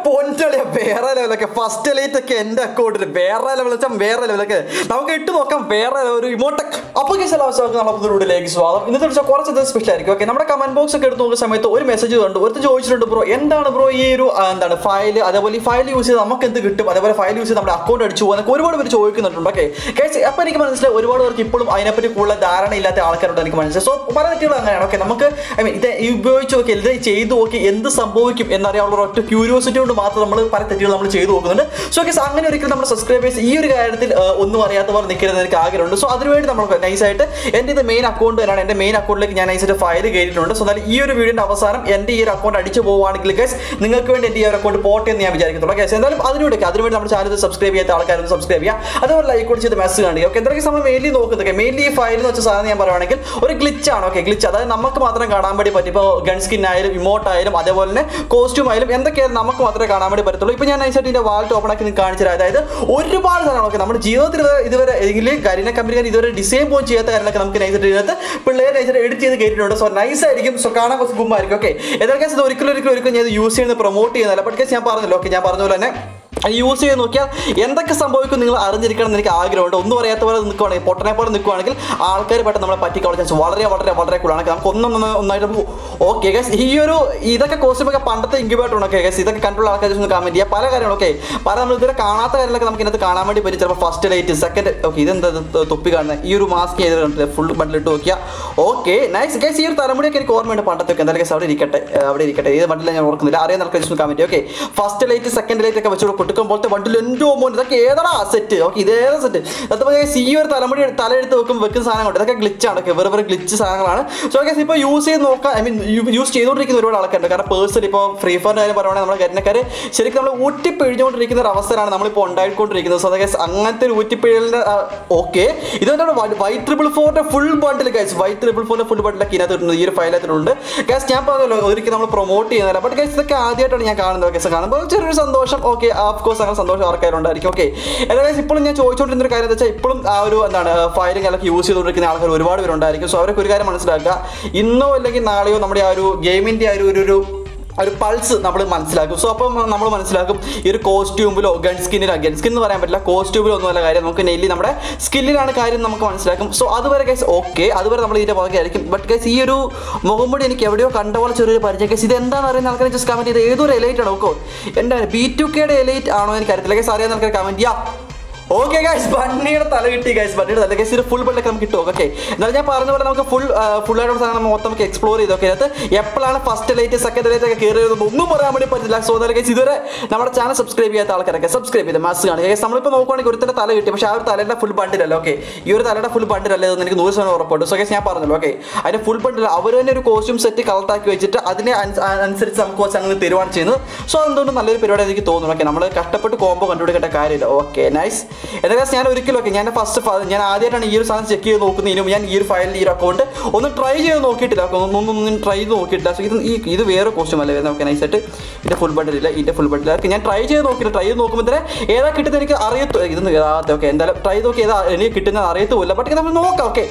പൊന്നളിയ വേറെ ലെവലൊക്കെ first light ഒക്കെ എൻ്റെ അക്കൗണ്ടിൽ വേറെ ലെവൽ വെച്ചാൽ വേറെ ലെവലൊക്കെ നമുക്ക് ഇട്ട് നോക്കാം വേറെ ഒരു ഇമോട്ടക് അപ്പോൾ കേസ് ആവശ്യമൊക്കെ നമ്മൾ പുതിയ സ്വാഗതം ഇന്നത്തെ വിളിച്ചാൽ കുറച്ച് ദിവസം സ്പെഷ്യൽ ആയിരിക്കും ഓക്കെ നമ്മുടെ കമന്റ് ബോക്സ് ഒക്കെ എടുത്ത് നോക്കുന്ന സമയത്ത് ഒരു മെസ്സേജ് കണ്ടു ഒരുത്ത് ചോദിച്ചിട്ടുണ്ട് ബ്രോ എന്താണ് ബ്രോ ഈ ഒരു ആ, എന്താണ് ഫയൽ അതേപോലെ ഈ ഫയൽ യൂസ് ചെയ്ത് നമുക്ക് എന്ത് കിട്ടും അതേപോലെ ഫയൽ യൂസ് ചെയ്ത് നമ്മുടെ അക്കൗണ്ട് അടിച്ചു പോകുന്നൊക്കെ ഒരുപാട് പേര് ചോദിക്കുന്നുണ്ട് ഓക്കെ കേസ് അപ്പോൾ എനിക്ക് മനസ്സിലായി ഒരുപാട് പേർക്ക് ഇപ്പോഴും അതിനെപ്പറ്റി കൂടുതൽ ധാരണ ഇല്ലാത്ത ആൾക്കാരുണ്ട് എനിക്ക് മനസ്സിലായി സോ പല തെറ്റുകളും അങ്ങനെയാണ് ഓക്കെ നമുക്ക് ഐ മീൻ ഇത് ഉപയോഗിച്ച് നോക്കി ഇത് ചെയ്ത് നോക്കി എന്ത് സംഭവിക്കും എന്നറിയാനുള്ള ഒറ്റ ക്യൂരിയോസിറ്റി കൊണ്ട് മാത്രം നമ്മൾ പല തെറ്റുകൾ നമ്മൾ ചെയ്തു നോക്കുന്നുണ്ട് സോ കേസ് അങ്ങനെ ഒരിക്കലും നമ്മുടെ സബ്സ്ക്രൈബേഴ്സ് ഈ ഒരു കാര്യത്തിൽ ആ, ഒന്നും അറിയാത്ത പോലെ നിൽക്കരുത് എനിക്ക് ആഗ്രഹമുണ്ട് സോ അതിനുവേണ്ടി നമ്മൾ നൈസായിട്ട് എൻ്റെ ഇത് മെയിൻ അക്കൗണ്ട് തന്നെയാണ് എൻ്റെ മെയിൻ അക്കൗണ്ടിലേക്ക് ഞാൻ നൈസായിട്ട് ഫയൽ കയറിയിട്ടുണ്ട് സോ എന്നാൽ ഈ ഒരു വീഡിയോൻ്റെ അവസാനം എൻ്റെ ഈ ഒരു അക്കൗണ്ട് അടിച്ചു പോവുകയാണെങ്കിൽ ഗസ് നിങ്ങൾക്ക് വേണ്ടി എൻ്റെ ഈ ഒരു അക്കൗണ്ട് പോട്ടെ എന്ന് ഞാൻ വിചാരിക്കുന്നുള്ളൂ കേസ് എന്തായാലും അതിനുവേണ്ടി അതിനുവേണ്ടി നമ്മുടെ ചാനൽ സബ്സ്ക്രൈബ് ചെയ്യാത്ത ആൾക്കാരൊന്ന് സബ്സ്ക്രൈബ് ചെയ്യുക അതുപോലെ ലൈക്ക് കൂടി ചെയ്ത് മെസ്സേജ് കാണിക്കുക ഓക്കെ എന്തൊക്കെ നമ്മൾ മെയിൻലി നോക്കുന്നത് മെയിൻലി ഈ ഫയൽ എന്ന് വെച്ച സാധനം ഞാൻ പറയുവാണെങ്കിൽ ഒരു glitch ആണ് ഓക്കെ ഗ്ലിച്ച് അതായത് നമുക്ക് മാത്രം കാണാൻ വേണ്ടി പറ്റും ഇപ്പോൾ ഗൺ സ്കിൻ ആയാലും ഇമോട്ട് ആയാലും അതേപോലെ തന്നെ കോസ്റ്റ്യൂം ആയാലും എന്തൊക്കെയായാലും നമുക്ക് മാത്രമേ കാണാൻ വേണ്ടി പറ്റത്തുള്ളൂ ഇപ്പോൾ ഞാൻ നൈസായിട്ട് ഇതിൻ്റെ വാൾട്ട് ഓപ്പൺ ആക്കി നിങ്ങൾക്ക് കാണിച്ചു തരാം അതായത് ഒരുപാട് സാധനങ്ങൾ ഓക്കെ നമ്മുടെ ജീവിതത്തിൽ ഇത് ഇതുവരെ ഏതെങ്കിലും കരിന കമ്പനിക്കാർ ഇതുവരെ ഡിസൈൻ പോലും ചെയ്യാത്ത കാര്യങ്ങളൊക്കെ നമുക്ക് നൈസായിട്ട് ഇതിനകത്ത് പിള്ളേർ നൈസായിട്ട് എഡിറ്റ് ചെയ്ത് കയറ്റിയിട്ടുണ്ട് സോ നൈസ് ആയിരിക്കും സോ കാണാൻ കുറച്ച് ഗുമ്മായിരിക്കും ഓക്കെ ഏതൊക്കെ ഇത് ഒരിക്കലും ഒരിക്കലും ഒരിക്കലും ഞാൻ യൂസ് ചെയ്യുന്നത് പ്രൊമോട്ട് ചെയ്യുന്നില്ല ബട്ട് ഞാൻ പറഞ്ഞല്ലോ ഓക്കെ ഞാൻ പറഞ്ഞ പോലെ തന്നെ യൂസ് ചെയ്ത് നോക്കിയാൽ എന്തൊക്കെ സംഭവിക്കും നിങ്ങൾ അറിഞ്ഞിരിക്കണം എന്ന് എനിക്ക് ആഗ്രഹമുണ്ട് ഒന്നും അറിയാത്ത പോലെ നിൽക്കുവാണെങ്കിൽ പൊട്ടനെ പോലെ നിൽക്കുവാണെങ്കിൽ ആൾക്കാർ പെട്ടെന്ന് നമ്മളെ പറ്റിക്കാനുള്ള ചാൻസ് വളരെ വളരെ വളരെ കൂടുതലാണ് നമുക്ക് ഒന്നും ഒന്ന് ഒന്നായിട്ട് ഓക്കെ ഗസ് ഈ ഒരു ഇതൊക്കെ കോസ്റ്റ്യൂം ഒക്കെ പണ്ടത്തെ ഇൻക്യുബേറ്റർ ഉണ്ട് ഗസ് ഇതൊക്കെ കണ്ടുള്ള ആൾക്കാർ ഒന്ന് കമന്റ് ചെയ്യുക പല കാര്യങ്ങളൊക്കെ പല നമ്മൾ ഇതുവരെ കാണാത്ത കാര്യങ്ങളൊക്കെ നമുക്ക് ഇതിനകത്ത് കാണാൻ വേണ്ടി പറ്റും ചിലപ്പോൾ ഫസ്റ്റ് ലൈറ്റ് സെക്കൻഡ് ഓക്കെ ഇതെന്താ ഇത് തൊപ്പി കാണുന്നത് ഈ ഒരു മാസ്ക് ചെയ്ത് കണ്ടില്ലേ ഫുൾ ബണ്ടിലിട്ട് നോക്കിയാൽ ഓക്കെ നൈസ് ഗസ് ഈ ഒരു തലമുടിയൊക്കെ എനിക്ക് ഓർമ്മയുണ്ട് പണ്ടത്തെ ഒക്കെ എന്തായാലും guys അവിടെ ഇരിക്കട്ടെ ഏഹ് അവിടെ ഇരിക്കട്ടെ ഏത് ബണ്ടിലാണ് ഞാൻ ഓർക്കുന്നില്ല അറിയാൻ ആൾക്കാർ comment okay first light second light ഒക്കെ വെച്ചുകൊണ്ട് കൊടുക്കുമ്പോഴത്തെ ബണ്ടിൽ എന്തോ മോൻ ഇതൊക്കെ ഏതാടാ സെറ്റ് ഓക്കെ ഇതേതാ സെറ്റ് അതുപോലെ ഈ ഒരു തലമുടി തലയെടുത്ത് വെക്കും വെക്കുന്ന സാധനങ്ങളുണ്ട് ഇതൊക്കെ ഗ്ലിച്ചാണ് ഒക്കെ വെറുതെ ഗ്ലിച്ച് സാധനങ്ങളാണ് സോ ഗൈസ് ഇപ്പോൾ യൂസ് ചെയ്ത് നോക്കാം ഐ മീൻ യൂസ് ചെയ്തുകൊണ്ടിരിക്കുന്ന ഒരുപാട് ആൾക്കാരുണ്ട് കാരണം പേഴ്സൺ ഇപ്പോൾ ഫ്രീ ഫയറിൻ്റെ കാര്യം പറയുവാണെങ്കിൽ നമ്മുടെ കരിനക്കാർ ശരിക്കും നമ്മൾ ഊറ്റിപ്പിഴിഞ്ഞുകൊണ്ടിരിക്കുന്ന ഒരു അവസ്ഥയാണ് നമ്മളിപ്പോൾ ഉണ്ടായിക്കൊണ്ടിരിക്കുന്നത് സോ ഗൈസ് അങ്ങനത്തെ ഒരു ഊറ്റിപ്പിഴലിൻ്റെ ഓക്കെ ഇത് വൈറ്റ് ട്രിപ്പിൾ ഫോറിൻ്റെ full bundle guys white triple ഫോറിൻ്റെ ഫുൾ ബണ്ടിലൊക്കെ ഇതിനകത്ത് ഇട്ടുണ്ട് ഈ ഒരു ഫയലത്തിലുണ്ട് ഗൈസ് ഞാൻ പറഞ്ഞല്ലോ ഒരിക്കലും നമ്മൾ പ്രൊമോട്ട് ചെയ്യുന്നില്ല ബട്ട് ഗൈസ് ഇതൊക്കെ ആദ്യമായിട്ടാണ് ഞാൻ കാണുന്നത് ഗൈസ് കാണുമ്പോൾ ചെറിയൊരു സന്തോഷം ഓക്കെ ഓഫ് കോഴ്സ് അങ്ങനെ സന്തോഷം ആൾക്കാരുണ്ടായിരിക്കും ഓക്കെ ഏതായാലും ഇപ്പോഴും ഞാൻ ചോദിച്ചുകൊണ്ടിരുന്ന ഒരു കാര്യം എന്താ വെച്ചാൽ ഇപ്പോഴും ആ ഒരു എന്താണ് ഫയലും കാര്യമൊക്കെ യൂസ് ചെയ്തുകൊണ്ടിരിക്കുന്ന ആൾക്കാർ ഒരുപാട് പേരുണ്ടായിരിക്കും സോ അവരൊക്കെ ഒരു കാര്യം മനസ്സിലാക്കുക ഇന്നോ അല്ലെങ്കിൽ നാളെയോ നമ്മുടെ ആ ഒരു ഗെയിമിൻ്റെ ആ ഒരു ഒരു- ഒരു ആ ഒരു പൾസ് നമ്മൾ മനസ്സിലാക്കും സോ അപ്പം നമ്മൾ മനസ്സിലാക്കും ഈ ഒരു കോസ്റ്റ്യൂമിലോ ഗൺ സ്കിന്നിലോ ഗൺ സ്കിൻ എന്ന് പറയാൻ പറ്റില്ല കോസ്റ്റ്യൂമിലോ ഒന്നുമല്ല കാര്യം നമുക്ക് നെല്ലി നമ്മുടെ സ്കില്ലിലാണ് കാര്യം നമുക്ക് മനസ്സിലാക്കും സോ അതുവരെ ഗൈസ് ഓക്കെ അതുവരെ നമ്മൾ ഇതിൻ്റെ പുറകെ ആയിരിക്കും ബട്ട് ഗൈസ് ഈ ഒരു മുഖംപൊടി എനിക്ക് എവിടെയോ കണ്ട പോലെ ചെറിയൊരു പരിചയം ഗൈസ് ഇത് എന്താണെന്ന് അറിയുന്ന ആൾക്കാർ ജസ്റ്റ് കമൻറ്റ് ചെയ്ത് ഏതൊരു എലൈറ്റ് ആണ് ഓക്കോ എൻ്റെ ബി ടു കെയുടെ എലൈറ്റ് ആണോ എനിക്ക് അറിയത്തില്ല ഗൈസ് അറിയാൻ ആൾക്കാർ കമൻറ്റ് ചെയ്യാം ഓക്കെ ഗൈസ് ബണ്ണിയുടെ തല കിട്ടി ഗൈസ് ബണ്ണിയുടെ തല ഗൈസ് ഇത് ഫുൾ ബണ്ടൊക്കെ നമുക്ക് കിട്ടും ഓക്കെ എന്നാലും ഞാൻ പറഞ്ഞ പോലെ നമുക്ക് ഫുൾ ഫുൾ ആയിട്ടുള്ള സാധനം മൊത്തം നമുക്ക് എക്സ്പ്ലോർ ചെയ്ത് ഓക്കെ അതിനകത്ത് എപ്പോഴാണ് ഫസ്റ്റ് ലൈറ്റ് സെക്കൻഡ് ലൈറ്റ് ഒക്കെ കയറി വരുന്നത് ഒന്നും പറയാൻ വേണ്ടി പറ്റില്ല സോ എന്നാലും ഗൈസ് ഇതുവരെ നമ്മുടെ ചാനൽ സബ്സ്ക്രൈബ് ചെയ്യാത്ത ആൾക്കാരൊക്കെ സബ്സ്ക്രൈബ് ചെയ്ത് മാസ് കാണുക ഗൈസ് നമ്മളിപ്പോൾ നോക്കുവാണെങ്കിൽ ഒരുത്തൻ്റെ തല കിട്ടി പക്ഷേ ആ ഒരു തലയുടെ ഫുൾ ബണ്ടിലല്ല ഓക്കെ ഈ ഒരു തലയുടെ ഫുൾ ബണ്ടിലല്ല എന്ന് എനിക്ക് നൂറ് ശതമാനം ഉറപ്പുണ്ട് സോ ഗൈസ് ഞാൻ പറഞ്ഞല്ലോ ഓക്കെ അതിന്റെ ഫുൾ ബണ്ടിൽ അവർ തന്നെ ഒരു കോസ്റ്റ്യൂം സെറ്റ് കളക്ടാക്കി വെച്ചിട്ട് അതിനെ അനു- ആ- അനുസരിച്ച് നമുക്ക് കുറച്ച് അങ്ങനെ തരുവാണ് ചെയ്യുന്നത് സോ അതുകൊണ്ട് നല്ലൊരു പരിപാടി എനിക്ക് തോന്നുന്നു ഓക്കെ നമ്മൾ കഷ്ടപ്പെട്ട് കോമ്പോ കണ്ടുപിടിക്കേണ്ട കാര്യമില്ല ഓക്കെ നൈസ് എന്തായാലും ഞാൻ ഒരിക്കലും ഓക്കെ ഞാൻ ഫസ്റ്റ് ഞാൻ ആദ്യമായിട്ടാണ് ഈ ഒരു സാധനം ചെക്ക് ചെയ്ത് നോക്കുന്നതിനും ഞാൻ ഈ ഒരു ഫയലിൽ ഈ ഒരു അക്കൗണ്ട് ഒന്ന് ട്രൈ ചെയ്ത് നോക്കിയിട്ടില്ല ഓക്കെ ഒന്നും ഒന്നും ട്രൈ ചെയ്ത് നോക്കിയിട്ടില്ല സോ ഇത് ഈ ഇത് വേറെ കോസ്റ്റ്യൂം അല്ലേ വരുന്നത് ഓക്കെ നൈസായിട്ട് ഇതിന്റെ ഫുൾ ബണ്ടിലില്ല ഇതിന്റെ ഫുൾ ബണ്ടില്ല ഞാൻ ട്രൈ ചെയ്ത് നോക്കിയിട്ട് ട്രൈ ചെയ്ത് നോക്കുമ്പോൾ തന്നെ ഏതാ കിട്ടുന്നത് എനിക്ക് അറിയത്തു ഇതൊന്നും ഏതാത്ത ഓക്കെ എന്തായാലും ട്രൈ ചെയ്ത് നോക്കി ഏതാ എനിക്ക് കിട്ടുന്നത് അറിയത്തുമില്ല ബട്ട് നമ്മൾ നോക്കാം ഓക്കെ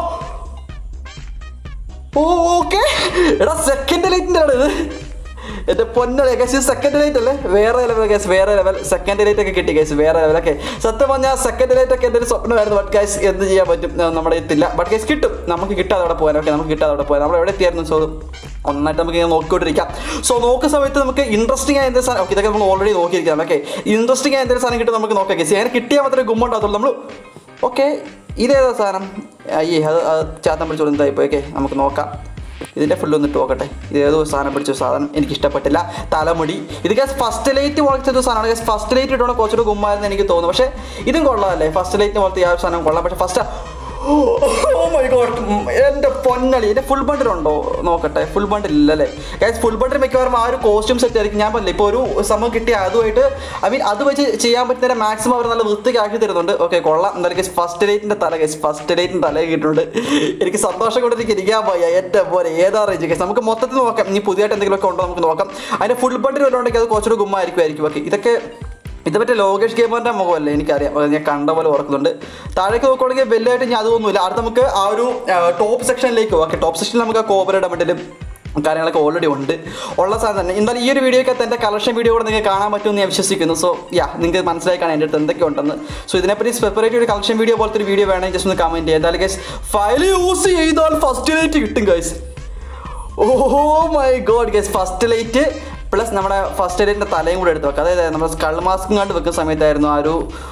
ഓ ഓക്കെ എടാ സെക്കൻഡ് ലൈറ്റിൻ്റെ ആണ് ഇത് എന്റെ പൊന്നലെ കേസ് സെക്കൻഡ് ലൈറ്റ് അല്ലേ വേറെ ലെവൽ കേസ് വേറെ ലെവൽ സെക്കൻഡ് ലൈറ്റ് ഒക്കെ കിട്ടി കേസ് വേറെ ലെവൽ ഒക്കെ സത്യം പറഞ്ഞാൽ സെക്കൻഡ് ലൈറ്റ് ഒക്കെ എൻ്റെ ഒരു സ്വപ്നമായിരുന്നു ബട്ട് കേസ് എന്ത് ചെയ്യാൻ പറ്റും ആ, നമ്മുടെ എത്തില്ല ബട്ട് കേസ് കിട്ടും നമുക്ക് കിട്ടാതെ അവിടെ പോകാൻ ഓക്കെ നമുക്ക് കിട്ടാതെ അവിടെ പോകാൻ നമ്മൾ എവിടെ എത്തിയായിരുന്നു സോ ഒന്നായിട്ട് നമുക്ക് ഇങ്ങനെ നോക്കിക്കൊണ്ടിരിക്കാം സോ നോക്കുന്ന സമയത്ത് നമുക്ക് ഇൻട്രസ്റ്റിംഗ് ആയ എന്തെങ്കിലും സാധനം ഓക്കെ ഇതൊക്കെ നമ്മൾ ഓൾറെഡി നോക്കിയിരിക്കാം ഓക്കെ ഇൻട്രസ്റ്റിംഗ് ആയ എന്തെങ്കിലും സാധനം കിട്ടും നമുക്ക് നോക്കാം കേസ് അങ്ങനെ കിട്ടിയാൽ മാത്രമേ ഗുമ്മുണ്ടാകത്തുള്ളൂ നമ്മൾ ഓക്കെ ഇതേതാ സാധനം അയ്യേ അത് അത് ചാത്തം പിടിച്ചോളൂ എന്തായിപ്പോയി ഓക്കെ നമുക്ക് നോക്കാം ഇതിൻ്റെ ഫുള്ള് ഒന്നിട്ട് നോക്കട്ടെ ഇത് ഏതോ സാധനം പിടിച്ച ഒരു സാധനം എനിക്ക് ഇഷ്ടപ്പെട്ടില്ല തലമുടി ഇത് ഗ്യാസ് ഫസ്റ്റ് ലൈറ്റ് പോലത്തെ ഒരു സാധനമാണ് ഗ്യാസ് ഫസ്റ്റ് ലൈറ്റ് ഇട്ടുകൊണ്ട് കുറച്ചുകൂടെ ഗുമ്മായിരുന്നു എനിക്ക് തോന്നുന്നു പക്ഷേ ഇതും കൊള്ളാമല്ലേ ഫസ്റ്റ് ലൈറ്റ് പോലത്തെ ഈ ആ ഒരു സാധനം കൊള്ളാം പക്ഷേ ഫസ്റ്റ് ഓ മൈ ഗോഡ് എൻ്റെ പൊന്നളി എൻ്റെ ഫുൾ ബണ്ടിലുണ്ടോ നോക്കട്ടെ ഫുൾ ബണ്ടിൽ ഇല്ലല്ലേ ഗൈസ് ഫുൾ ബണ്ടിൽ മിക്കവാറും ആ ഒരു കോസ്റ്റ്യൂം സെറ്റ് ആയിരിക്കും ഞാൻ പറഞ്ഞില്ല ഇപ്പോൾ ഒരു സംഭവം കിട്ടിയ അതുമായിട്ട് ഐ മീൻ അത് വെച്ച് ചെയ്യാൻ പറ്റുന്ന മാക്സിമം അവർ നല്ല വൃത്തിക്കാക്കി തരുന്നുണ്ട് ഓക്കെ കൊള്ളാം എന്തായാലും ഗൈസ് ഫസ്റ്റ് ലൈറ്റിൻ്റെ തല ഗൈസ് ഫസ്റ്റ് ലൈറ്റിൻ്റെ തല കിട്ടിയിട്ടുണ്ട് എനിക്ക് സന്തോഷം കൊണ്ട് എനിക്ക് ഇരിക്കാൻ പോയ എൻ്റെ പോലെ ഏതാ റേഞ്ച് ഗൈസ് നമുക്ക് മൊത്തത്തിൽ നോക്കാം ഇനി പുതിയതായിട്ട് എന്തെങ്കിലുമൊക്കെ ഉണ്ടോ നമുക്ക് നോക്കാം അതിൻ്റെ ഫുൾ ബണ്ടിൽ വല്ലതുണ്ടെങ്കിൽ അത് കുറച്ചുകൂടി ഗുമ്മായിരിക്കുമായിരിക്കും ഓക്കെ ഇതൊക്കെ ഇത് മറ്റേ ലോകേഷ് ഗെയിമറിന്റെ മുഖമല്ലേ എനിക്കറിയാം അത് ഞാൻ കണ്ട പോലെ ഓർക്കുന്നുണ്ട് താഴേക്ക് നോക്കുകയാണെങ്കിൽ വലിയതായിട്ട് ഞാൻ അതൊന്നുമില്ല അടുത്ത് നമുക്ക് ആ ഒരു ടോപ്പ് സെക്ഷനിലേക്ക് ഓക്കെ ടോപ്പ് സെക്ഷനിൽ നമുക്ക് ആ കോബറയുടെ മറ്റേ കാര്യങ്ങളൊക്കെ ഓൾറെഡി ഉണ്ട് ഉള്ള സാധനം തന്നെ എന്തായാലും ഈ ഒരു വീഡിയോക്കകത്ത് എൻ്റെ കളക്ഷൻ വീഡിയോ കൂടെ നിങ്ങൾക്ക് കാണാൻ പറ്റുമെന്ന് ഞാൻ വിശ്വസിക്കുന്നു സോ യാ നിങ്ങൾക്ക് മനസ്സിലായി കാണാൻ എൻ്റെ അടുത്ത് എന്തൊക്കെ ഉണ്ടെന്ന് സോ ഇതിനെപ്പറ്റി സെപ്പറേറ്റ് ഒരു കളക്ഷൻ വീഡിയോ പോലത്തെ ഒരു വീഡിയോ വേണമെങ്കിൽ ജസ്റ്റ് ഒന്ന് കമൻറ്റ് ചെയ്യാം എന്തായാലും ഗൈസ് ഫയൽ യൂസ് ചെയ്താൽ ഫസ്റ്റ് ലൈറ്റ് കിട്ടും guys oh my god guys first light plus നമ്മുടെ ഫസ്റ്റ് ലൈറ്റിൻ്റെ തലയും കൂടെ എടുത്ത് വെക്കുക അതായത് നമ്മുടെ സ്കൾ മാസ്കും കണ്ട് വെക്കുന്ന സമയത്തായിരുന്നു ആ ഒരു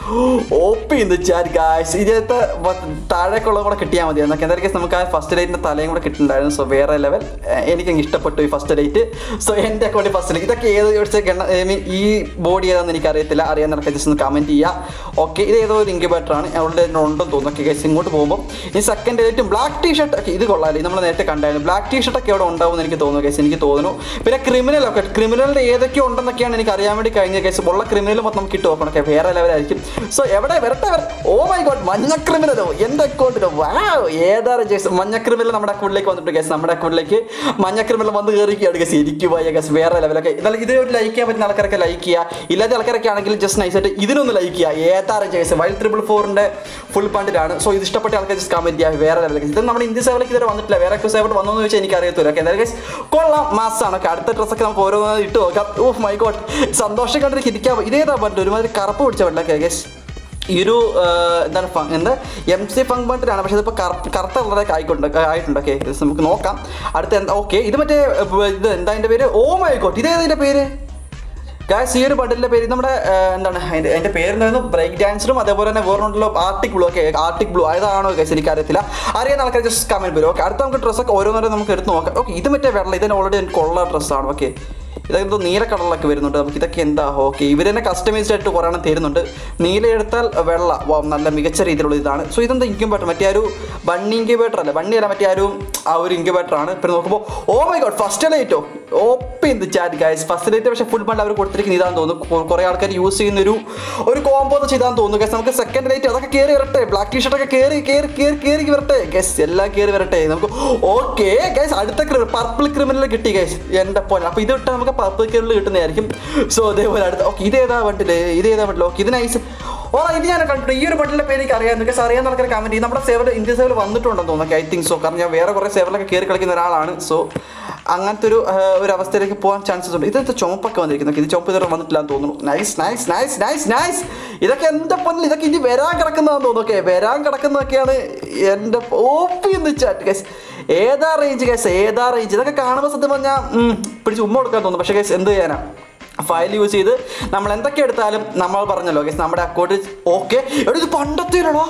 ഓപ്പി എന്ന് വെച്ചാൽ ഗായ്സ് ഇതിനകത്ത് താഴേക്കുള്ള കൂടെ കിട്ടിയാൽ മതി എന്നൊക്കെ എന്തായാലും guys നമുക്ക് ആ ഫസ്റ്റ് ലൈറ്റിൻ്റെ തലയും കൂടെ കിട്ടുന്നുണ്ടായിരുന്നു സോ വേറെ ലെവൽ എനിക്ക് അങ്ങ് ഇഷ്ടപ്പെട്ടു ഈ ഫസ്റ്റ് ലൈറ്റ് സോ എൻ്റെ അക്കൗണ്ടിൽ ഫസ്റ്റ് ലൈറ്റ് ഇതൊക്കെ ഏത് ചോദിച്ച ഗണ്ണ I mean, ഈ ബോഡി ഏതാണെന്ന് എനിക്ക് അറിയത്തില്ല അറിയാൻ ജസ്റ്റ് ഒന്ന് കമൻറ്റ് ചെയ്യുക ഓക്കെ ഇത് ഏതോ ഒരു ഇൻക്യുബേറ്റർ ആണ് അവിടെ ഉണ്ടെന്ന് തോന്നുന്നു ഓക്കെ ഗൈസ് ഇങ്ങോട്ട് പോകുമ്പോൾ ഈ സെക്കൻഡ് ലൈറ്റും ബ്ലാക്ക് ടീ ഷർട്ട് ഒക്കെ ഇത് കൊള്ളാമല്ലോ നമ്മൾ നേരത്തെ കണ്ടായിരുന്നു ബ്ലാക്ക് ടീ ഷർട്ട് ഒക്കെ അവിടെ ഉണ്ടാവും എനിക്ക് തോന്നുന്നു ഗൈസ് എനിക്ക് തോന്നുന്നു പിന്നെ ക്രിമിനൽ ഒക്കെ ക്രിമിനലിൻ്റെ ഏതൊക്കെ ഉണ്ടെന്നൊക്കെയാണ് എനിക്ക് അറിയാൻ വേണ്ടി കഴിഞ്ഞ കേസ് ഉള്ള ക്രിമിനൽ മൊത്തം നമുക്ക് ഇട്ട് നോക്കണം ഓക്കെ വേറെ ലെവലായിരിക്കും സോ എവിടെ വരട്ടെ വരട്ടെ ഓ മൈ ഗോഡ് മഞ്ഞ ക്രിമിനലോ എൻ്റെ അക്കൗണ്ടിലോ വാ ഏതാണ് കേസ് മഞ്ഞ ക്രിമിനൽ നമ്മുടെ അക്കൗണ്ടിലേക്ക് വന്നിട്ട് കേസ് നമ്മുടെ അക്കൗണ്ടിലേക്ക് മഞ്ഞ ക്രിമിനൽ വന്ന് കയറിക്കുകയാണ് കേസ് എനിക്ക് പോയ കേസ് വേറെ ലെവലൊക്കെ എന്നാലും ഇത് ഒരു ലൈക്ക് ചെയ്യാൻ പറ്റുന്ന ആൾക്കാരൊക്കെ ലൈക്ക് ചെയ്യുക ഇല്ലാത്ത ആൾക്കാരൊക്കെ ആണെങ്കിൽ ജസ്റ്റ് നൈസായിട്ട് ഇതിനൊന്ന് ലൈക്ക് ചെയ്യുക ഏതാറ് കേസ് വൈൽഡ് ട്രിപ്പിൾ ഫോറിൻ്റെ ഫുൾ പണ്ടിലാണ് സോ ഇത് ഇഷ്ടപ്പെട്ട ആൾക്കാർ ജസ്റ്റ് കമൻറ്റ് ചെയ്യുക വേറെ ലെവലൊക്കെ ഇത് നമ്മുടെ ഇന്ത്യ സേവലേക്ക് ഇതുവരെ വന്നിട്ടില്ല വേറെ സേവട്ട് വന്നോ എന്ന് ചോദിച്ചാൽ എനിക്ക് അറിയത്തില്ല ഓക്കെ എന്തായാലും guys, കൊള്ളാം മാസാണ് ഓക്കെ അടുത്ത ഡ്രസ്സൊക്കെ നമുക്ക് ഓരോന്നായി ഇട്ട് നോക്കാം ഓ മൈ ഗോഡ് സന്തോഷം കണ്ടിട്ട് ഇരിക്കാൻ ഇതേതാ പറ്റും ഒരുമാതിരി കറുപ്പ് പിടിച്ച വെള്ളമൊക്കെ ഗസ് ഈ ഒരു ആ, എന്താണ് ഫ- എന്താ എം സി ഫങ്ക് ബണ്ടിലാണ് പക്ഷേ ഇതിപ്പോൾ കറുപ്പ് കറുത്ത കളറൊക്കെ ആയിക്കൊണ്ട് ആയിട്ടുണ്ട് ഓക്കെ നമുക്ക് നോക്കാം അടുത്ത എന്താ ഓക്കെ ഇത് മറ്റേ ഏ, ഇത് എന്താ അതിൻ്റെ പേര് ഓ മൈ ഗോഡ് ഇതേതിൻ്റെ പേര് ഗായ്സ് ഈ ഒരു ബണ്ടിലിൻ്റെ പേര് നമ്മുടെ ആ, എന്താണ് അതിൻ്റെ അതിൻ്റെ പേരെന്തായിരുന്നു ബ്രേക്ക് ഡാൻസറും അതേപോലെ തന്നെ വേറൊന്നുണ്ടല്ലോ ആർട്ടിക് ബ്ലൂ ഒക്കെ ആർട്ടിക് ബ്ലൂ അതാണോ ഗൈസ് എനിക്ക് അറിയത്തില്ല അറിയുന്ന ആൾക്കാർ ജസ്റ്റ് കമൻറ്റ് വരും ഓക്കെ അടുത്ത നമുക്ക് ഡ്രസ്സൊക്കെ ഓരോന്നോരം നമുക്ക് എടുത്ത് നോക്കാം ഓക്കെ ഇത് മറ്റേ വെള്ളം ഇതിന് ഓൾറെഡി എനിക്ക് ഉള്ള ഡ്രസ്സാണ് ഓക്കെ ഇതെന്തോ നീല കളറിലൊക്കെ വരുന്നുണ്ട് നമുക്ക് ഇതൊക്കെ എന്താ ഓക്കെ ഇവർ തന്നെ കസ്റ്റമൈസ്ഡ് ആയിട്ട് കുറേ എണ്ണം തരുന്നുണ്ട് നീല എടുത്താൽ വെള്ള വാ, നല്ല മികച്ച രീതിയിലുള്ള ഇതാണ് സോ ഇതെന്താ ഇൻക്യുബേറ്റർ മറ്റേ ആ ഒരു ബണ്ണി ഇൻക്യുബേറ്റർ അല്ല ബണ്ണി അല്ല മറ്റേ ആ ഒരു ആ ഒരു ഇൻക്യുബേറ്റർ ആണ് പിന്നെ നോക്കുമ്പോൾ ഓ മൈ ഗോഡ് ഫസ്റ്റ് ലൈറ്റോ ഓപ്പി എന്ത് ചാറ്റ് ഗൈസ് ഫസ്റ്റ് ലൈറ്റ് പക്ഷേ ഫുൾ ബണ്ട് അവർ കൊടുത്തിരിക്കുന്ന ഇതാന്ന് തോന്നുന്നു കൊ- കുറേ ആൾക്കാർ യൂസ് ചെയ്യുന്ന ഒരു ഒരു കോമ്പോ എന്ന് ചെയ്താന്ന് തോന്നുന്നു ഗൈസ് നമുക്ക് സെക്കൻഡ് ലൈറ്റ് അതൊക്കെ കയറി വരട്ടെ ബ്ലാക്ക് ടീ ഷർട്ടൊക്കെ കയറി കയറി കയറി കയറി വരട്ടെ ഗൈസ് എല്ലാം കയറി വരട്ടെ നമുക്ക് ഓക്കെ ഗൈസ് അടുത്ത ക്രിമിനൽ പർപ്പിൾ ക്രിമിനൽ കിട്ടി ഗൈസ് എൻ്റെ പോലെ അപ്പോൾ ഇത് ഇട്ട് നമുക്ക് പർപ്പിൾ ക്രിമിനൽ കിട്ടുന്നതായിരിക്കും സോ അതേപോലെ അടുത്ത ഓക്കെ ഇതേതാ ബണ്ടില് ഇതേതാ ബണ്ടിൽ ഓക്കെ ഇത് നൈസ് ഓ ഇത് ഞാൻ കണ്ടിട്ടുണ്ട് ഈ ഒരു ബണ്ടിലെ പേര് എനിക്ക് അറിയാം നിങ്ങൾക്ക് അറിയാൻ ആൾക്കാർ കമൻറ്റ് ചെയ്യും നമ്മുടെ സേവർ ഇന്ത്യ സേവർ വന്നിട്ടുണ്ടെന്ന് തോന്നുന്നു ഐ തിങ്ക് സോ കാരണം ഞാൻ വേറെ കുറേ സേവറിലൊക്കെ കയറി കളിക്കുന്ന ഒരാളാണ് സോ അങ്ങനത്തെ ഒരു ആ, ഒരു അവസ്ഥയിലേക്ക് പോകാൻ ചാൻസസ് ഉണ്ട് ഇതെന്താ ചുമപ്പൊക്കെ വന്നിരിക്കുന്നത് ഇത് ചുമപ്പ് ഇതുവരെ വന്നിട്ടില്ല എന്ന് തോന്നുന്നു nice nice nice nice nice ഇതൊക്കെ എൻ്റെ പൊന്നിൽ ഇതൊക്കെ ഇനി വരാൻ കിടക്കുന്നതാന്ന് തോന്നുന്നു ഓക്കെ വരാൻ കിടക്കുന്നതൊക്കെയാണ് എൻ്റെ ഓപ്പി എന്ന് ചാറ്റ് ഗൈസ് ഏതാ റേഞ്ച് ഗൈസ് ഏതാ റേഞ്ച് ഇതൊക്കെ കാണുമ്പോൾ സത്യം പറഞ്ഞാൽ പിടിച്ച് ഉമ്മ കൊടുക്കാൻ തോന്നുന്നു പക്ഷേ ഗൈസ് എന്ത് ചെയ്യാനാ ഫയൽ യൂസ് ചെയ്ത് നമ്മൾ എന്തൊക്കെ എടുത്താലും നമ്മൾ പറഞ്ഞല്ലോ ഗൈസ് നമ്മുടെ അക്കൗണ്ട് ഓക്കെ എടാ ഇത് പണ്ടത്തെ ഇല്ലടാ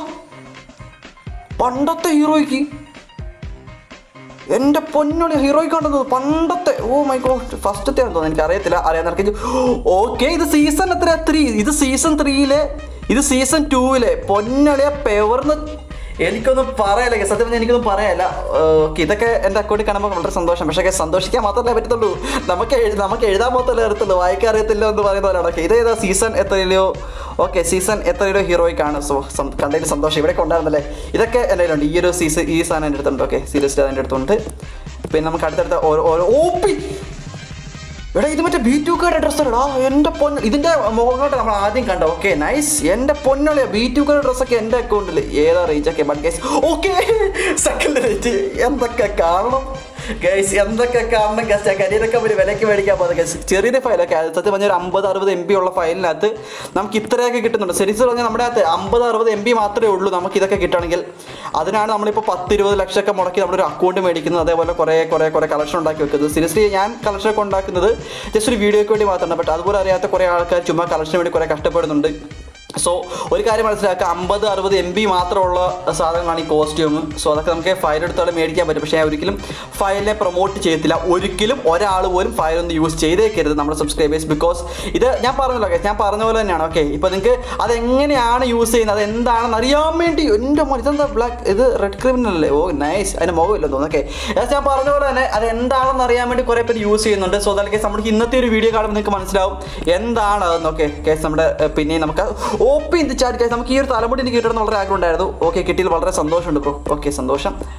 പണ്ടത്തെ ഹീറോയ്ക്ക് എൻ്റെ പൊന്നോളി ഹീറോയ്ക്ക് കണ്ടത് പണ്ടത്തെ ഓ മൈ ഗോഡ് ഫസ്റ്റത്തെ ആണെന്ന് തോന്നുന്നു എനിക്ക് അറിയത്തില്ല അറിയാൻ നടക്കി ഓക്കെ ഇത് സീസൺ എത്ര ത്രീ ഇത് സീസൺ ത്രീയിലെ ഇത് സീസൺ ടൂവിലെ പൊന്നളിയ പെവർന്ന് എനിക്കൊന്നും പറയാല്ല guys. സത്യം പറഞ്ഞാൽ എനിക്കൊന്നും പറയാല്ല ഓക്കെ ഇതൊക്കെ എൻ്റെ അക്കൗണ്ടിൽ കാണുമ്പോൾ വളരെ സന്തോഷം പക്ഷേ guys, സന്തോഷിക്കാൻ മാത്രമല്ലേ പറ്റത്തുള്ളൂ നമുക്ക് എഴു- നമുക്ക് എഴുതാൻ മാത്രമല്ലേ അറിയത്തുള്ളൂ വായിക്കാൻ അറിയത്തില്ല എന്ന് പറയുന്ന പോലെയാണ് ഓക്കെ ഇതേതാ സീസൺ എത്രയിലോ ഓക്കെ സീസൺ എത്രയിലോ ഹീറോയ്ക്കാണ് സോ കണ്ടതിൽ സന്തോഷം ഇവിടെ ഉണ്ടായിരുന്നല്ലേ ഇതൊക്കെ എൻ്റെ കയ്യിലുണ്ട് ഈ ഒരു സീസൺ ഈ സാധനം എൻ്റെ അടുത്തുണ്ട് ഓക്കെ സീരിയസ്ലി അതിൻ്റെ അടുത്തുണ്ട് പിന്നെ നമുക്ക് അടുത്തടുത്ത ഓരോ ഓരോ ഓപ്പി എടാ ഇത് മറ്റേ ബി ടു കയുടെ ഡ്രസ്സല്ലടാ എൻ്റെ പൊന്ന ഇതിൻ്റെ മുഖങ്ങളോട്ട് നമ്മൾ ആദ്യം കണ്ട ഓക്കെ നൈസ് എൻ്റെ പൊന്നളിയാ ബി ടു കയുടെ ഡ്രസ്സൊക്കെ എൻ്റെ അക്കൗണ്ടിൽ ഏതാ റേഞ്ച് ഒക്കെ but guys okay second rate എന്തൊക്കെ കാണണം ഗൈസ് എന്തൊക്കെ കാണണം ഗസ് ഞാൻ കരിയറൊക്കെ ഒരു വിലയ്ക്ക് മേടിക്കാൻ പോകുന്നത് ഗൈസ് ചെറിയ ഫയലൊക്കെ അത് സത്യം പറഞ്ഞാൽ ഒരു അമ്പത് അറുപത് എം ബി ഉള്ള ഫയലിനകത്ത് നമുക്ക് ഇത്രയൊക്കെ കിട്ടുന്നുണ്ട് ശരിക്കും പറഞ്ഞാൽ നമ്മുടെ അകത്ത് അമ്പത് അറുപത് എം ബി മാത്രമേ ഉള്ളൂ നമുക്ക് ഇതൊക്കെ കിട്ടുകയാണെങ്കിൽ അതിനാണ് നമ്മളിപ്പോൾ പത്ത് ഇരുപത് ലക്ഷമൊക്കെ മുടക്കി നമ്മളൊരു അക്കൗണ്ട് മേടിക്കുന്നത് അതേപോലെ കുറേ കുറേ കുറേ കളക്ഷൻ ഉണ്ടാക്കി വെക്കുന്നത് സീരിയസ്ലി ഞാൻ കളക്ഷനൊക്കെ ഉണ്ടാക്കുന്നത് ജസ്റ്റ് ഒരു വീഡിയോയ്ക്ക് വേണ്ടി മാത്രമാണ് ബട്ട് അതുപോലെ അറിയാത്ത കുറേ ആൾക്കാർ ചുമ്മാ കളക്ഷന് വേണ്ടി കുറേ കഷ്ടപ്പെടുന്നുണ്ട് സോ ഒരു കാര്യം മനസ്സിലാക്കുക അമ്പത് അറുപത് എം ബി മാത്രമുള്ള സാധനങ്ങളാണ് ഈ കോസ്റ്റ്യൂം സോ അതൊക്കെ നമുക്ക് ഫയൽ എടുത്തോളം മേടിക്കാൻ പറ്റും പക്ഷേ ഞാൻ ഒരിക്കലും ഫയലിനെ പ്രൊമോട്ട് ചെയ്യത്തില്ല ഒരിക്കലും ഒരാൾ പോലും ഫയൽ ഒന്ന് യൂസ് ചെയ്തേക്കരുത് നമ്മുടെ സബ്സ്ക്രൈബേഴ്സ് ബിക്കോസ് ഇത് ഞാൻ പറഞ്ഞല്ലോ guys, ഞാൻ പറഞ്ഞ പോലെ തന്നെയാണ് ഓക്കെ ഇപ്പോൾ നിങ്ങൾക്ക് അതെങ്ങനെയാണ് യൂസ് ചെയ്യുന്നത് അത് എന്താണെന്ന് അറിയാൻ വേണ്ടി എൻ്റെ മോൻ ഇതെന്താ ബ്ലാക്ക് ഇത് റെഡ് ക്രിമിനൽ അല്ലേ ഓ നൈസ് അതിന് മുഖമില്ലെന്ന് തോന്നുന്നു ഓക്കെ ഞാൻ പറഞ്ഞ പോലെ തന്നെ അത് എന്താണെന്ന് അറിയാൻ വേണ്ടി കുറേ പേര് യൂസ് ചെയ്യുന്നുണ്ട് സോ അതൊക്കെ നമുക്ക് ഇന്നത്തെ ഒരു വീഡിയോ കാണുമ്പോൾ നിങ്ങൾക്ക് മനസ്സിലാവും എന്താണ് അതെന്നൊക്കെ കേസ് നമ്മുടെ ഏർ, പിന്നെ നമുക്ക് ഓപ്പി എന്ത് ചാറ്റ് കേസ് നമുക്ക് ഈ ഒരു തലമുടി എനിക്ക് കിട്ടണം എന്ന് വളരെ ആഗ്രഹം ഉണ്ടായിരുന്നു ഓക്കെ കിട്ടിയതിൽ വളരെ സന്തോഷമുണ്ട് ബ്രോ ഓക്കെ സന്തോഷം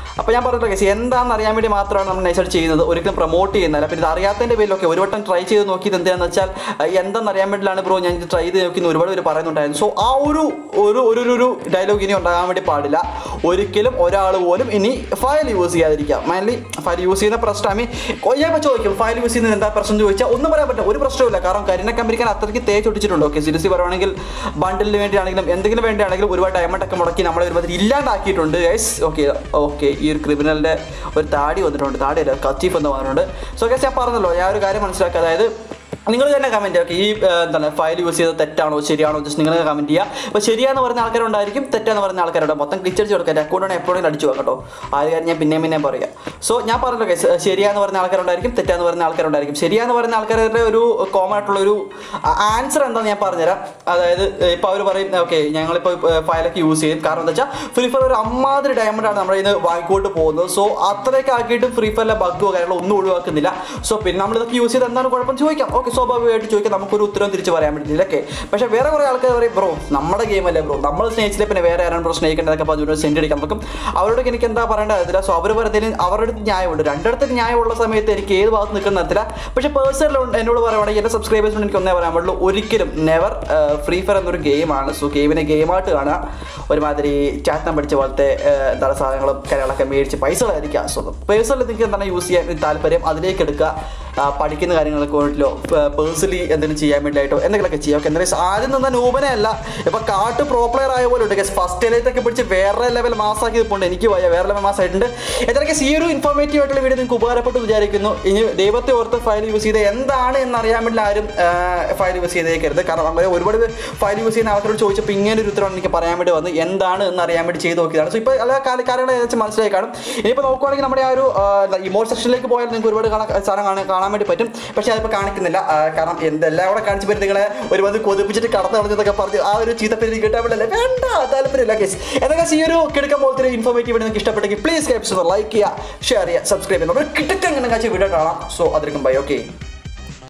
അപ്പോൾ ഞാൻ പറഞ്ഞില്ല കേസ് എന്താണെന്ന് അറിയാൻ വേണ്ടി മാത്രമാണ് നമ്മൾ നൈസായിട്ട് ചെയ്യുന്നത് ഒരിക്കലും പ്രൊമോട്ട് ചെയ്യുന്നില്ല പിന്നെ ഇത് അറിയാത്തതിൻ്റെ പേരിലൊക്കെ ഒരു വട്ടം ട്രൈ ചെയ്ത് നോക്കിയത് എന്താണെന്ന് വെച്ചാൽ അഹ് എന്താണെന്ന് അറിയാൻ വേണ്ടിയിട്ടാണ് ബ്രോ ഞാൻ ഇത് ട്രൈ ചെയ്ത് നോക്കി എന്ന് ഒരുപാട് പേര് പറയുന്നുണ്ടായിരുന്നു സോ ആ ഒരു ഒരു ഒരു ഒരു- ഒരു ഡയലോഗ് ഇനി ഉണ്ടാകാൻ വേണ്ടി പാടില്ല ഒരിക്കലും ഒരാൾ പോലും ഇനി ഫയൽ യൂസ് ചെയ്യാതിരിക്കുക മൈൻലി ഫയൽ യൂസ് ചെയ്യുന്ന പ്രശ്നം ഐ മീൻ ഞാൻ ഇപ്പോൾ ചോദിക്കും ഫയൽ യൂസ് ചെയ്യുന്നത് എന്താ പ്രശ്നം എന്ന് ചോദിച്ചാൽ ഒന്നും പറയാൻ പറ്റില്ല ഒരു പ്രശ്നമില്ല കാരണം കരിന കമ്പനിക്കാൻ അത്രയ്ക്ക് തേച്ചൊട്ടിച്ചിട്ടുണ്ട് ഓക്കെ സീരിയസ്ലി പറയുവാണെങ്കിൽ ബണ്ടിലിന് വേണ്ടിയാണെങ്കിലും എന്തെങ്കിലും വേണ്ടിയാണെങ്കിലും ഒരുപാട് ഡയമണ്ട് ഒക്കെ മുടക്കി നമ്മളെ ഒരുപാട് ഇല്ലാണ്ടാക്കിയിട്ടുണ്ട് ഗൈസ് ഓക്കെ ഓക്കെ ഈ ഒരു ക്രിമിനലിൻ്റെ ഒരു താടി വന്നിട്ടുണ്ട് താടിയല്ല കച്ചീഫ് എന്ന് പറഞ്ഞിട്ടുണ്ട് സോ ഗൈസ് ഞാൻ പറഞ്ഞല്ലോ ഞാൻ ഒരു കാര്യം മനസ്സിലാക്കുക അതായത് നിങ്ങൾ തന്നെ കമൻറ്റ് ഓക്കെ ഈ ഏർ, എന്താണ് ഫയൽ യൂസ് ചെയ്തത് തെറ്റാണോ ശരിയാണോ ജസ്റ്റ് നിങ്ങൾ കമൻറ്റ് ചെയ്യുക അപ്പോൾ ശരിയാന്ന് പറഞ്ഞ ആൾക്കാരുണ്ടായിരിക്കും തെറ്റാന്ന് പറഞ്ഞ ആൾക്കാരുണ്ട് മൊത്തം ക്ലിച്ചടിച്ച് കൊടുക്കുക എൻ്റെ അക്കൗണ്ടാണ് എപ്പോഴും അടിച്ചു പോകാം കേട്ടോ ആ ഒരു കാര്യം ഞാൻ പിന്നെയും പിന്നെയും പറയാം സോ ഞാൻ പറഞ്ഞല്ലോ guys, ശരിയാന്ന് പറഞ്ഞ ആൾക്കാരുണ്ടായിരിക്കും തെറ്റാന്ന് പറഞ്ഞ ആൾക്കാരുണ്ടായിരിക്കും ശരിയാന്ന് പറഞ്ഞ ആൾക്കാരുടെ ഒരു കോമൺ ആയിട്ടുള്ള ഒരു ആൻസർ എന്താണെന്ന് ഞാൻ പറഞ്ഞുതരാം അതായത് ഇപ്പോൾ അവർ പറയും ഓക്കെ ഞങ്ങളിപ്പോൾ ഫയലൊക്കെ യൂസ് ചെയ്യും കാരണം എന്താ വെച്ചാൽ ഫ്രീ ഫയർ ഒരു അമ്മാതിരി ഡയമണ്ടാണ് നമ്മുടെ ഇന്ന് വാങ്ങിക്കൊണ്ട് പോകുന്നത് സോ അത്രയൊക്കെ ആക്കിയിട്ട് ഫ്രീ ഫയറിലെ ബഗ്ഗോ കാര്യങ്ങളോ ഒന്നും ഒഴിവാക്കുന്നില്ല സോ പിന്നെ നമ്മൾ ഇതൊക്കെ യൂസ് ചെയ്ത് എന്താണ് കുഴപ്പം ചോദിക്കാം ഓക്കെ സ്വാഭാവികമായിട്ട് ചോദിക്കാം നമുക്കൊരു ഉത്തരവും തിരിച്ച് പറയാൻ പറ്റില്ല ഓക്കെ പക്ഷേ വേറെ കുറേ ആൾക്കാർ പറയും ബ്രോ നമ്മുടെ ഗെയിം അല്ലേ ബ്രോ നമ്മൾ സ്നേഹിച്ചില്ലേ പിന്നെ വേറെ ആരാണ് ബ്രോ സ്നേഹിക്കേണ്ടതൊക്കെ പറഞ്ഞു സെൻഡ് അടിക്കാൻ നമുക്ക് അവരോടൊക്കെ എനിക്ക് എന്താ പറയേണ്ടതില്ല സോ അവർ പറയുന്നതിന് അവരുടെ അടുത്ത് ന്യായമുണ്ട് രണ്ടിടത്ത് ന്യായമുള്ള സമയത്ത് എനിക്ക് ഏത് ഭാഗത്ത് നിൽക്കുന്ന തരത്തില്ല പക്ഷേ പേഴ്സണൽ എന്നോട് പറയുവാണെങ്കിൽ എൻ്റെ സബ്സ്ക്രൈബേഴ്സിനോട് എനിക്ക് ഒന്നേ പറയാൻ പറ്റുള്ളൂ ഒരിക്കലും നെവർ ഫ്രീ ഫയർ എന്നൊരു ഗെയിമാണ് സോ ഗെയിമിനെ ഗെയിമായിട്ട് കാണുക ഒരുമാതിരി ചാറ്റം പഠിച്ച പോലത്തെ ഏർ, എന്താണ് സാധനങ്ങളും കാര്യങ്ങളൊക്കെ മേടിച്ച് പൈസ കളയാതിരിക്കുക സോ പേഴ്സണലി നിങ്ങൾക്ക് എന്താണ് യൂസ് ചെയ്യാൻ താല്പര്യം അതിലേക്ക് എടുക്കുക ആ, പഠിക്കുന്ന കാര്യങ്ങളൊക്കെ വേണ്ടിയിട്ടോ പേഴ്സണലി എന്തെങ്കിലും ചെയ്യാൻ വേണ്ടിയിട്ടോ എന്തെങ്കിലുമൊക്കെ ചെയ്യാം ഓക്കെ എന്താ ആദ്യം നിന്ന നൂപനെ അല്ല ഇപ്പൊ കാട്ട് പ്രോ പ്ലെയർ ആയ പോലെ ഉണ്ട് ഫസ്റ്റ് ഇലയിലൊക്കെ പിടിച്ച് വേറെ ലെവൽ മാസാക്കി നിൽപ്പുണ്ട് എനിക്ക് പോയ വേറെ ലെവൽ മാസമായിട്ടുണ്ട് എന്തൊക്കെ ഈ ഒരു ഇൻഫോർമേറ്റീവ് ആയിട്ടുള്ള വീഡിയോ നിങ്ങൾക്ക് ഉപകാരപ്പെട്ടു വിചാരിക്കുന്നു ഇനി ദൈവത്തെ ഓർത്ത് ഫയൽ യൂസ് ചെയ്ത് എന്താണ് എന്ന് അറിയാൻ വേണ്ടി ആരും ഫയൽ യൂസ് ചെയ്തേക്കരുത് കാരണം അങ്ങനെ ഒരുപാട് ഫയൽ യൂസ് ചെയ്യുന്ന ആൾക്കാരോട് ചോദിച്ചപ്പോൾ ഇങ്ങനെ ഒരു ഉത്തരവാണ് എനിക്ക് പറയാൻ വേണ്ടി വന്ന് എന്താണ് എന്ന് അറിയാൻ വേണ്ടി ചെയ്ത് നോക്കിയതാണ് സോ ഇപ്പോൾ എല്ലാ കാല- കാര്യങ്ങൾ ഏകദേശം മനസ്സിലായി കാണും ഇനിയിപ്പോൾ നോക്കുവാണെങ്കിൽ നമ്മുടെ ആ ഒരു ഇമോട്ട് സെക്ഷനിലേക്ക് പോയാൽ നിങ്ങൾക്ക് ഒരുപാട് കാണാൻ സാധനം കാണാൻ കാണാൻ വേണ്ടി പറ്റും പക്ഷേ അതിപ്പോൾ കാണിക്കുന്നില്ല ആ, കാരണം എന്തെല്ലാം കൂടെ കാണിച്ചു പറ്റും നിങ്ങളെ ഒരുപാട് കൊതിപ്പിച്ചിട്ട് കടന്നു കളഞ്ഞതൊക്കെ പറഞ്ഞ് ആ ഒരു ചീത്തപ്പേര് കിട്ടാൻ വേണ്ടിയല്ലേ വേണ്ട താല്പര്യമില്ല കേസ് എന്തൊക്കെ ഈ ഒരു കിടക്കാൻ പോലത്തെ ഒരു ഇൻഫോർമേറ്റീവ് നിങ്ങൾക്ക് ഇഷ്ടപ്പെട്ടെങ്കിൽ പ്ലീസ് ലൈക്ക് ചെയ്യുക ഷെയർ ചെയ്യുക സബ്സ്ക്രൈബ് ചെയ്യുക നമ്മൾ കിട്ടക്കങ്ങനെ കാഴ്ച വീഡിയോ കാണാം സോ അതിലേക്കും ബൈ ഓക്കെ